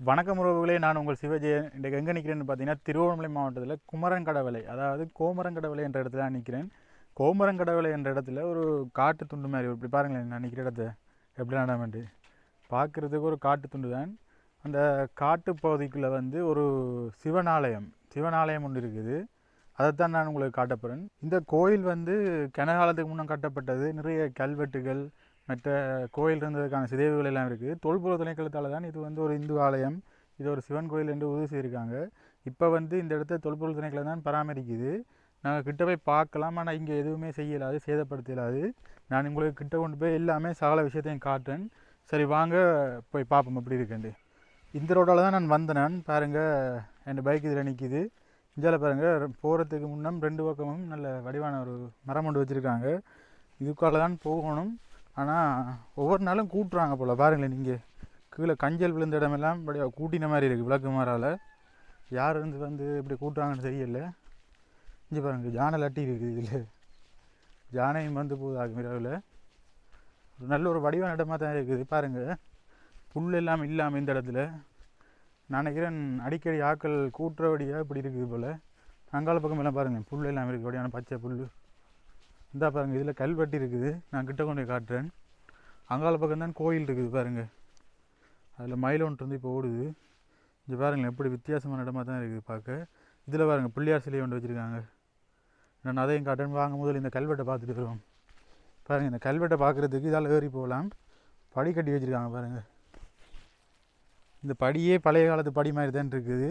வணக்கம் உறவுகளே நான் உங்கள் சிவஜெயன் இன்றைக்கு எங்கே நிற்கிறேன்னு பார்த்தீங்கன்னா திருவண்ணாமலை மாவட்டத்தில் குமரங்கடவலை அதாவது கோமரங்கடவலை என்ற இடத்துல நான் நிற்கிறேன் கோமரங்கடவலை என்ற இடத்துல ஒரு காட்டு துண்டு மாதிரி இப்படி பாருங்களேன் நான் நிற்கிற இடத்த எப்படி நடமாட்டு பார்க்குறதுக்கு ஒரு காட்டு துண்டு தான் அந்த காட்டு பகுதிக்குள்ளே வந்து ஒரு சிவனாலயம் சிவனாலயம் ஒன்று இருக்குது அதைத்தான் நான் உங்களுக்கு காட்டப்போகிறேன் இந்த கோயில் வந்து கனகாலத்துக்கு முன்னம் கட்டப்பட்டது நிறைய கல்வெட்டுகள் மற்ற கோயில் இருந்ததுக்கான சிதைவுகள் எல்லாம் இருக்குது தொல்பொருள் திணைக்களத்தால் தான் இது வந்து ஒரு இந்து ஆலயம் இது ஒரு சிவன் கோயில் என்று உறுதி செய்திருக்காங்க இப்போ வந்து இந்த இடத்த தொல்பொருள் திணைக்களம் தான் பராமரிக்குது நாங்கள் கிட்ட போய் பார்க்கலாம் ஆனால் இங்கே எதுவுமே செய்யலாது சேதப்படுத்த இயலாது நான் உங்களுக்கு கிட்ட கொண்டு போய் எல்லாமே சகல விஷயத்தையும் காட்டுறேன் சரி வாங்க போய் பார்ப்போம் எப்படி இருக்குண்டு இந்த ரோட்டால் தான் நான் வந்தேன் நான் பாருங்கள் என் பைக் இதில் நிற்கிது இந்தியாவில் பாருங்கள் போகிறதுக்கு முன்னம் ரெண்டு பக்கமும் நல்ல வடிவான ஒரு மரம் கொண்டு வச்சுருக்காங்க இதுக்கால தான் போகணும் ஆனால் ஒவ்வொரு நாளும் கூட்டுறாங்க போல் பாருங்களேன் நீங்கள் கீழே கஞ்சல் விழுந்த இடமெல்லாம் இப்படி கூட்டின மாதிரி இருக்குது விளக்கு மாறால் யார் இருந்து வந்து இப்படி கூட்டுறாங்கன்னு தெரியல இங்கே பாருங்க ஜானை லட்டி இருக்குது இதில் ஜானையும் வந்து போகுது ஆகுமிராவில் ஒரு நல்ல ஒரு வடிவான இடமா தான் இருக்குது பாருங்கள் புல் எல்லாம் இல்லாமல் இந்த இடத்துல நான் நினைக்கிறேன் அடிக்கடி ஆக்கள் கூட்டுறபடியாக இப்படி இருக்குது போல் அங்கால பக்கம் எல்லாம் பாருங்கள் புல் எல்லாம் இருக்குது வடிவான பச்சை புல் இந்தா பாருங்கள் இதில் கல்வெட்டு இருக்குது நான் கிட்ட கொண்டு போய் காட்டுறேன் அங்கால பக்கம் தான் கோயில் இருக்குது பாருங்கள் அதில் மயில் ஒன்று வந்து இப்போ ஓடுது இங்கே பாருங்களேன் எப்படி வித்தியாசமான இடமா தான் இருக்குது பார்க்க இதில் பாருங்கள் பிள்ளையார் சிலை ஒன்று வச்சுருக்காங்க நான் அதையும் காட்டுறேன் வாங்க முதல்ல இந்த கல்வெட்டை பார்த்துட்டு வருவோம் பாருங்கள் இந்த கல்வெட்டை பார்க்குறதுக்கு இதால் ஏறி போகலாம் படி கட்டி வச்சுருக்காங்க பாருங்கள் இந்த படியே பழைய காலத்து படி மாதிரி தான் இருக்குது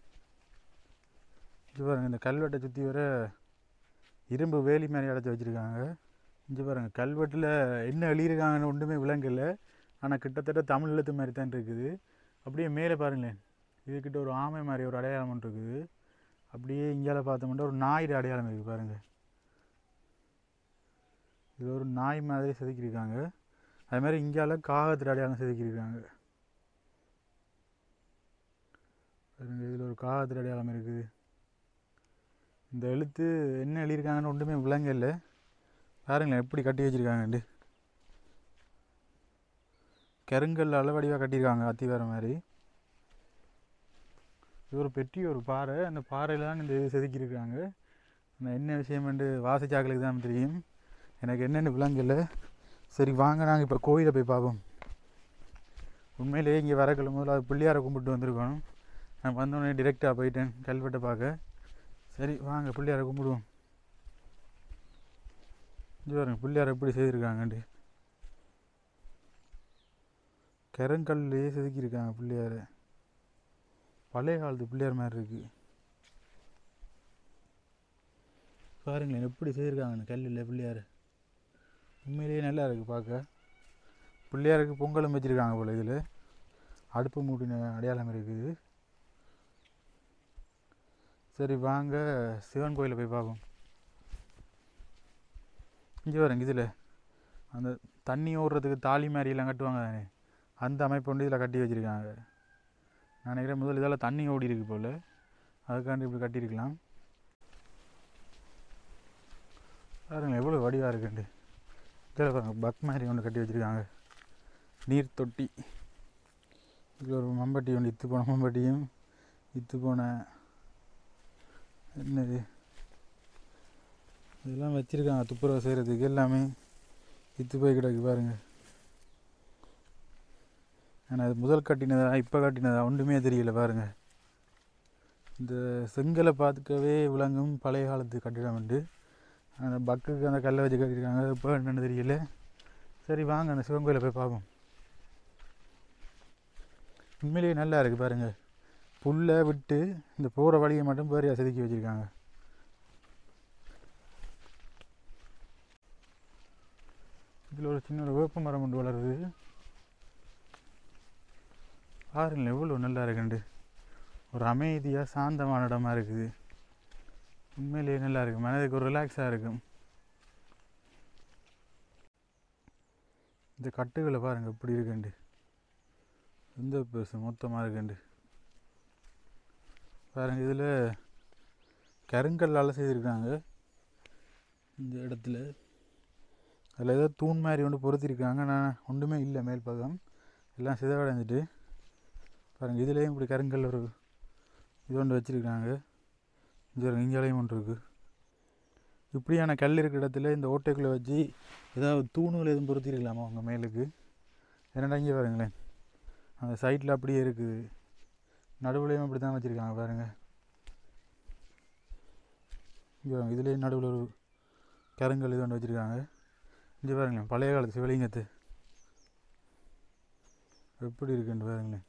இது பாருங்கள் இந்த கல்வெட்டை சுற்றி வர இரும்பு வேலி மாதிரி அடைச்சி வச்சுருக்காங்க இங்கே பாருங்கள் கல்வெட்டில் என்ன எழுதியிருக்காங்கன்னு ஒன்றுமே விளங்கல ஆனால் கிட்டத்தட்ட தமிழ் எழுத்து மாதிரி தான் இருக்குது அப்படியே மேலே பாருங்களேன் இதுக்கிட்ட ஒரு ஆமை மாதிரி ஒரு அடையாளம் ஒன்று இருக்குது அப்படியே இங்கால பார்த்தோம்னா ஒரு நாய் அடையாளம் இருக்குது பாருங்கள் இது ஒரு நாய் மாதிரி செதுக்கியிருக்காங்க அது மாதிரி இங்கால காகத்தில் அடையாளம் செதுக்கியிருக்காங்க பாருங்க இதில் ஒரு காகத்தில் அடையாளம் இருக்குது இந்த எழுத்து என்ன எழுதியிருக்காங்கன்னு ஒன்றுமே விளங்கல பாருங்களேன் எப்படி கட்டி வச்சுருக்காங்கண்டு கருங்கல்லால் வடிவாக கட்டியிருக்காங்க அத்திவார மாதிரி இது ஒரு பெட்டி ஒரு பாறை அந்த பாறையில் தான் இந்த இது செதுக்கியிருக்காங்க அந்த என்ன விஷயம்னு வாசிச்சாக்களுக்கு தான் தெரியும் எனக்கு என்னென்னு விளங்கல சரி வாங்க நாங்கள் இப்போ கோயிலை போய் பார்ப்போம் உண்மையிலேயே இங்கே வரக்கிழமை முதல்ல அது பிள்ளையாரை கும்பிட்டு வந்திருக்கோம் நான் வந்தோடனே டிரெக்டாக போயிட்டேன் கல்வெட்டை பார்க்க சரி வாங்க பிள்ளையாரை கும்பிடுவோம் இங்கே பாருங்க பிள்ளையார் எப்படி செய்திருக்காங்கண்டு கருங்கல்லையே செதுக்கியிருக்காங்க பிள்ளையார் பழைய காலத்து பிள்ளையார் மாதிரி இருக்கு பாருங்களேன் எப்படி செய்திருக்காங்கன்னு கல்லில் பிள்ளையார் உண்மையிலேயே நல்லா இருக்குது பார்க்க பிள்ளையாருக்கு பொங்கலும் வச்சுருக்காங்க போல் இதில் அடுப்பு மூட்டின அடையாளம் இருக்குது சரி வாங்க சிவன் கோயிலை போய் பார்ப்போம் இங்கே வரேங்க இதில் அந்த தண்ணி ஓடுறதுக்கு தாலி மாதிரிலாம் கட்டுவாங்க தானே அந்த அமைப்பு வந்து இதில் கட்டி வச்சுருக்காங்க நான் நினைக்கிறேன் முதல் இதால் தண்ணி ஓடி இருக்கு போல் அதுக்காண்டி இப்படி கட்டியிருக்கலாம் பாருங்க எவ்வளோ வடிவாக இருக்குண்டு இதில் பாருங்க பக் மாதிரி ஒன்று கட்டி வச்சுருக்காங்க நீர் தொட்டி இதில் ஒரு மம்பட்டி ஒன்று இத்து போன மம்பட்டியும் இத்து போன என்னது இதெல்லாம் வச்சுருக்காங்க துப்புரவு செய்கிறதுக்கு எல்லாமே இத்து போய் கிடக்கு பாருங்க ஆனால் அது முதல் கட்டினதா இப்போ கட்டினதா ஒன்றுமே தெரியல பாருங்க இந்த செங்கலை பார்த்துக்கவே விளங்கும் பழைய காலத்து கட்டிடம் உண்டு அந்த பக்குக்கு அந்த கல்லை வச்சு கட்டியிருக்காங்க அது இப்போ என்னன்னு தெரியல சரி வாங்க அந்த சிவன் கோயிலை போய் பார்ப்போம் உண்மையிலேயே நல்லா இருக்குது பாருங்கள் புல்லை விட்டு இந்த போகிற வழியை மட்டும் பேரியா செதுக்கி வச்சுருக்காங்க இதில் ஒரு சின்ன ஒரு வேப்ப மரம் ஒன்று வளருது பாருங்களேன் எவ்வளோ நல்லா இருக்குண்டு ஒரு அமைதியாக சாந்தமான இடமா இருக்குது உண்மையிலேயே நல்லா இருக்குது மனதுக்கு ஒரு ரிலாக்ஸாக இருக்கும் இந்த கட்டுகளை பாருங்கள் எப்படி இருக்குண்டு எந்த பெருசு மொத்தமாக இருக்குண்டு பாருங்க இதில் கருங்கல்லால் செய்திருக்காங்க இந்த இடத்துல அதில் ஏதோ தூண் மாதிரி ஒன்று பொருத்திருக்காங்க ஆனால் ஒன்றுமே இல்லை மேல் பக்கம் எல்லாம் சிதவடைஞ்சிட்டு பாருங்கள் இதுலேயும் இப்படி கருங்கல் ஒரு இது ஒன்று வச்சுருக்காங்க இது இங்கேயும் ஒன்று இருக்குது இப்படியான கல் இருக்கிற இடத்துல இந்த ஓட்டைக்குள்ளே வச்சு ஏதாவது தூணுகள் எதுவும் பொருத்திருக்கலாமா உங்கள் மேலுக்கு என்னடா இங்கே பாருங்களேன் அந்த சைட்டில் அப்படியே இருக்குது நடுவுலையும் அப்படி தான் வச்சுருக்காங்க பாருங்கள் இங்கே பாருங்க இதுலேயும் நடுவில் ஒரு கருங்கல் இது ஒன்று வச்சுருக்காங்க இங்கே பாருங்களேன் பழைய காலத்து சிவலிங்கத்து எப்படி இருக்குன்னு பாருங்களேன்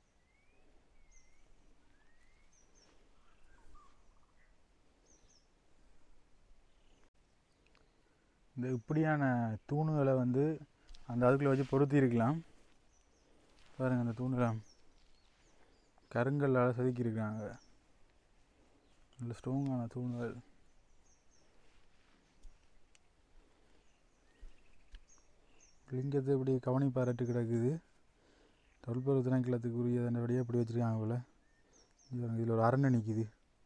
இந்த இப்படியான தூணுகளை வந்து அந்த அதுக்குள்ளே வச்சு பொருத்தி இருக்கலாம் பாருங்கள் அந்த தூணுகளை கருங்கல்லால் செதுக்கியிருக்காங்க நல்ல ஸ்ட்ராங்கான தூண்கள் லிங்கத்தை இப்படி கவனி பாராட்டு கிடக்குது தொல்பொருள் திணைக்களத்துக்கு உரிய தண்டபடியாக இப்படி வச்சுருக்காங்க போல் இதில் ஒரு அரணை நிற்கிது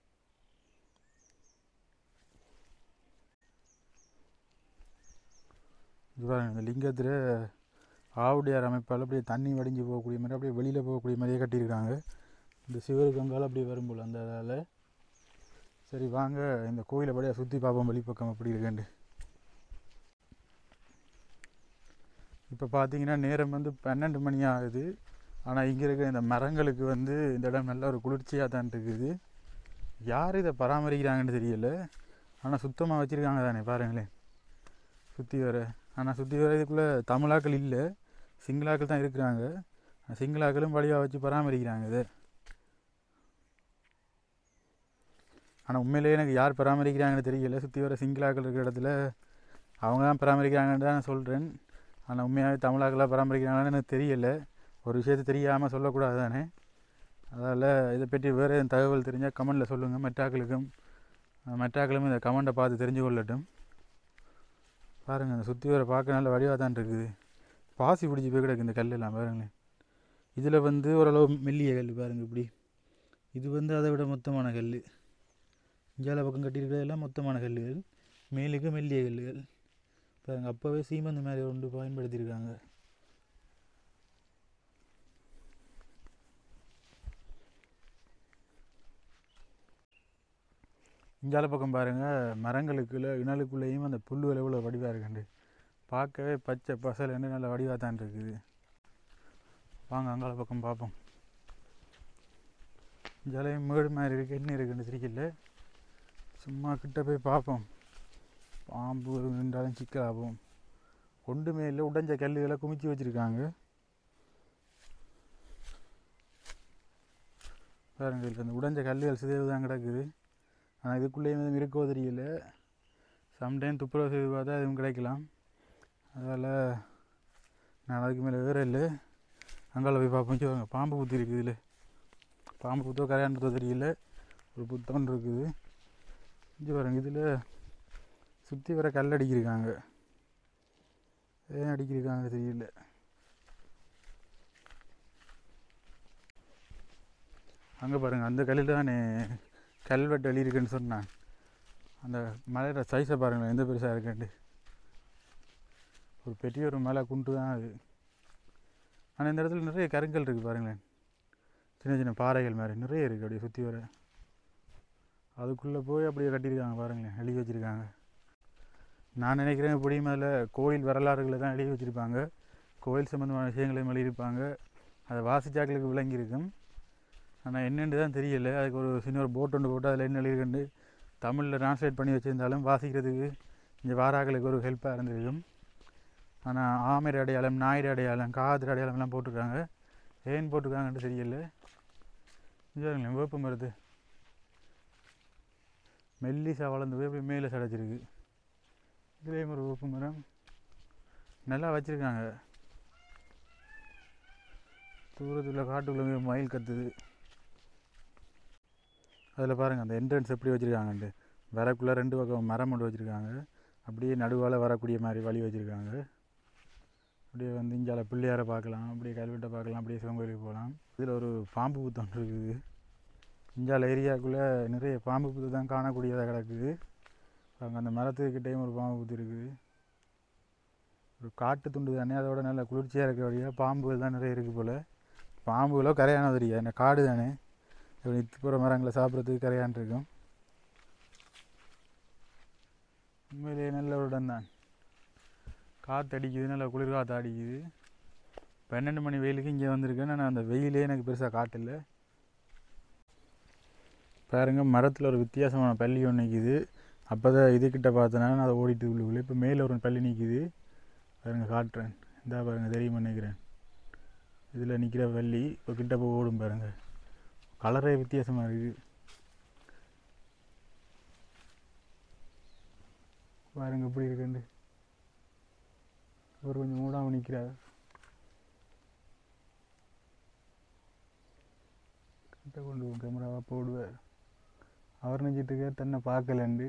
இது பாருங்க இந்த லிங்கத்தில் ஆவுடையார் அமைப்பால் அப்படியே தண்ணி வடிஞ்சு போகக்கூடிய மாதிரி அப்படியே வெளியில் போகக்கூடிய மாதிரியே கட்டியிருக்காங்க இந்த சிவருக்கு அங்கால அப்படியே வரும் போல் அந்த இதால் சரி வாங்க இந்த கோயிலை அப்படியே சுற்றி பார்ப்போம் வெளிப்பக்கம் எப்படி இருக்குன்ட்டு இப்போ பார்த்தீங்கன்னா நேரம் வந்து பன்னெண்டு மணி ஆகுது ஆனால் இங்கே இருக்க இந்த மரங்களுக்கு வந்து இந்த இடம் நல்ல ஒரு குளிர்ச்சியாக தான் இருக்குது யார் இதை பராமரிக்கிறாங்கன்னு தெரியல ஆனால் சுத்தமாக வச்சுருக்காங்க தானே பாருங்களேன் சுற்றி வர ஆனால் சுற்றி வர இதுக்குள்ளே தமிழாக்கள் இல்லை சிங்களாக்கள் தான் இருக்கிறாங்க சிங்களாக்களும் வழியாக வச்சு பராமரிக்கிறாங்க இதை ஆனால் உண்மையிலேயே எனக்கு யார் பராமரிக்கிறாங்கன்னு தெரியல சுற்றி வர சிங்களாக்கள் இருக்கிற இடத்துல அவங்க தான் பராமரிக்கிறாங்கன்னு தான் நான் சொல்கிறேன் ஆனால் உண்மையாகவே தமிழாக்களாக பராமரிக்கிறாங்கன்னு எனக்கு தெரியல ஒரு விஷயத்தை தெரியாமல் சொல்லக்கூடாது தானே அதால் இதை பற்றி வேறு எதுவும் தகவல் தெரிஞ்சால் கமெண்டில் சொல்லுங்கள் மெட்டாக்களுக்கும் மெட்டாக்களும் இந்த கமெண்டை பார்த்து தெரிஞ்சு கொள்ளட்டும் பாருங்கள் அந்த சுற்றி வர பார்க்க நல்ல வடிவாக தான் இருக்குது பாசி பிடிச்சி போய் கிடக்கு இந்த கல்லெல்லாம் பாருங்களேன் இதில் வந்து ஓரளவு மெல்லிய கல் பாருங்கள் இப்படி இது வந்து அதை விட மொத்தமான கல் இஞ்சால பக்கம் கட்டியிருக்கிறதெல்லாம் மொத்தமான கல்லுகள் மேலுக்கு மெல்லிய கல்லுகள் பாருங்க அப்போவே சீமந்த மாதிரி ஒன்று பயன்படுத்தியிருக்காங்க இஞ்சால பக்கம் பாருங்கள் மரங்களுக்குள்ள இணலுக்குள்ளேயும் அந்த புல்லுகள் எவ்வளோ வடிவாக இருக்குண்டு பார்க்கவே பச்சை பசலன்னு நல்ல வடிவாக தான் இருக்குது வாங்க அங்கால பக்கம் பார்ப்போம் இஞ்சாலையும் மேடு மாதிரி இருக்கு என்ன இருக்குன்னு தெரியல சும்மா கிட்ட போய் பார்ப்போம் பாம்பு நின்றாலும் சிக்கலாகும் ஒன்றுமே இல்லை உடைஞ்ச கல்லுகளை குமிச்சு வச்சுருக்காங்க பாருங்க இதுல அந்த உடைஞ்ச கல்லுகள் சிதைவு தான் கிடக்குது ஆனால் இதுக்குள்ளேயும் எதுவும் இருக்கோ தெரியல சம்டைம் துப்புரவு செய்து பார்த்தா எதுவும் கிடைக்கலாம் அதால் நான் அதுக்கு மேலே வேற இல்லை அங்கால போய் பார்ப்போம் இங்க பாருங்க பாம்பு புத்தி இருக்குது இதில் பாம்பு புத்தோ கரையான் புத்தோ தெரியல ஒரு புத்தம் இருக்குது இங்கே பாருங்க இதில் சுற்றி வர கல் அடிக்கிருக்காங்க ஏன் அடிக்கிருக்காங்க தெரியல அங்கே பாருங்கள் அந்த கல்லில் தானே கல்வெட்டு எழுதியிருக்குன்னு சொன்னான் அந்த மலையோட சைஸை பாருங்களேன் எந்த பெருசாக இருக்குன்ட்டு ஒரு பெரிய ஒரு மலை குண்டு தான் அது ஆனால் இந்த இடத்துல நிறைய கருங்கல் இருக்குது பாருங்களேன் சின்ன சின்ன பாறைகள் மாதிரி நிறைய இருக்குது அப்படியே சுற்றி வர அதுக்குள்ளே போய் அப்படியே கட்டியிருக்காங்க பாருங்களேன் எழுதி வச்சுருக்காங்க நான் நினைக்கிறேன் இப்படியும் அதில் கோயில் வரலாறுகளை தான் எழுதி வச்சுருப்பாங்க கோயில் சம்மந்தமான விஷயங்களையும் எழுதியிருப்பாங்க அதை வாசிச்சாக்களுக்கு விளங்கியிருக்கும் ஆனால் என்னென்னு தான் தெரியல அதுக்கு ஒரு சின்ன ஒரு போட் ஒன்று போட்டு அதில் என்ன எழுதிருக்குண்டு தமிழில் ட்ரான்ஸ்லேட் பண்ணி வச்சுருந்தாலும் வாசிக்கிறதுக்கு இங்கே வாராக்களுக்கு ஒரு ஹெல்ப்பாக இருந்திருக்கும் ஆனால் ஆமையர் அடையாளம் ஞாயிறு அடையாளம் காதர் அடையாளம்லாம் போட்டிருக்காங்க ஏன் போட்டிருக்காங்கன்ட்டு தெரியல இங்கே வேப்பம் வருது மெல்லிசா வளர்ந்து போய் அப்படியே மேலே சடைச்சிருக்கு இதுலேயும் ஒரு வேப்ப மரம் நல்லா வச்சுருக்காங்க தூரத்தில் காட்டுக்குள்ளே மயில் கத்துது அதில் பாருங்கள் அந்த என்ட்ரன்ஸ் எப்படி வச்சுருக்காங்கன்ட்டு வரக்குள்ளே ரெண்டு பக்கம் மரம் மட்டும் வச்சுருக்காங்க அப்படியே நடுவால் வரக்கூடிய மாதிரி வழி வச்சுருக்காங்க அப்படியே வந்து இங்கால பிள்ளையாரை பார்க்கலாம் அப்படியே கல்வெட்டை பார்க்கலாம் அப்படியே சிவன் கோயிலுக்கு போகலாம் இதில் ஒரு பாம்பு புத்தம் இருக்குது இஞ்சால ஏரியாவுக்குள்ளே நிறைய பாம்பு புத்து தான் காணக்கூடியதாக கிடக்குது அங்கே அந்த மரத்துக்கிட்டேயும் ஒரு பாம்பு புத்து இருக்குது ஒரு காட்டு துண்டு தானே அதோட நல்ல குளிர்ச்சியாக இருக்க வழியாக பாம்புகள் தான் நிறைய இருக்குது போல் பாம்புகளோ கரையானோ தெரியாது என்ன காடு தானே இப்படி இத்து போகிற மரங்களை சாப்பிட்றதுக்கு கரையான் இருக்கும் உண்மையிலேயே நல்ல ஒரு இடம் தான் காற்று அடிக்குது நல்லா குளிர் காற்று அடிக்குது பன்னெண்டு மணி வெயிலுக்கு இங்கே வந்திருக்கேன் ஆனால் அந்த வெயிலே எனக்கு பெருசாக காட்டில்ல பாருங்க மரத்தில் ஒரு வித்தியாசமான பள்ளி ஒன்று நிற்கிது அப்போ தான் இதுக்கிட்ட பார்த்தேன்னா நான் அதை ஓடிட்டு உள்ளுக்குள்ளே இப்போ மேலே ஒரு பள்ளி நிற்கிது பாருங்க காட்டுறேன் இந்தா பாருங்க தெரியுமா நினைக்கிறேன் இதில் நிற்கிற வள்ளி இப்போ கிட்ட போய் ஓடும் பாருங்க கலரே வித்தியாசமாக இருக்குது பாருங்க எப்படி இருக்குண்டு ஒரு கொஞ்சம் மூடாமல் நிற்கிறார் கிட்ட கொண்டு போய் கேமராவாக போடுவார் அவர் நினச்சிட்டு இருக்கார் தன்னை பார்க்கலண்டு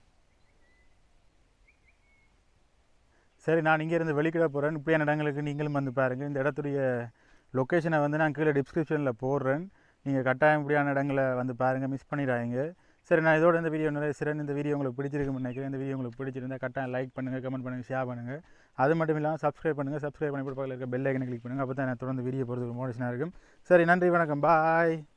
சரி நான் இங்கே இருந்து வெளிக்கிட போகிறேன் இப்படியான இடங்களுக்கு நீங்களும் வந்து பாருங்கள் இந்த இடத்துடைய லொக்கேஷனை வந்து நான் கீழே டிஸ்கிரிப்ஷனில் போடுறேன் நீங்கள் கட்டாயம் இப்படியான இடங்களை வந்து பாருங்கள் மிஸ் பண்ணிடாதீங்க சரி நான் இதோட இந்த வீடியோ நிறைய சிறன் இந்த வீடியோ உங்களுக்கு பிடிச்சிருக்குன்னு நினைக்கிறேன் இந்த வீடியோ உங்களுக்கு பிடிச்சிருந்தா கட்டாயம் லைக் பண்ணுங்கள் கமெண்ட் பண்ணுங்கள் ஷேர் பண்ணுங்கள் அது மட்டும் இல்லாமல் சப்ஸ்கிரைப் பண்ணுங்கள் சப்ஸ்கிரைப் பண்ணி பக்கத்தில் இருக்க பெல் ஐக்கனை கிளிக் பண்ணுங்கள் அப்போ தான் நான் தொடர்ந்து வீடியோ போகிறதுக்கு மோட்டிவேஷனாக இருக்கும் சரி நன்றி வணக்கம் பாய்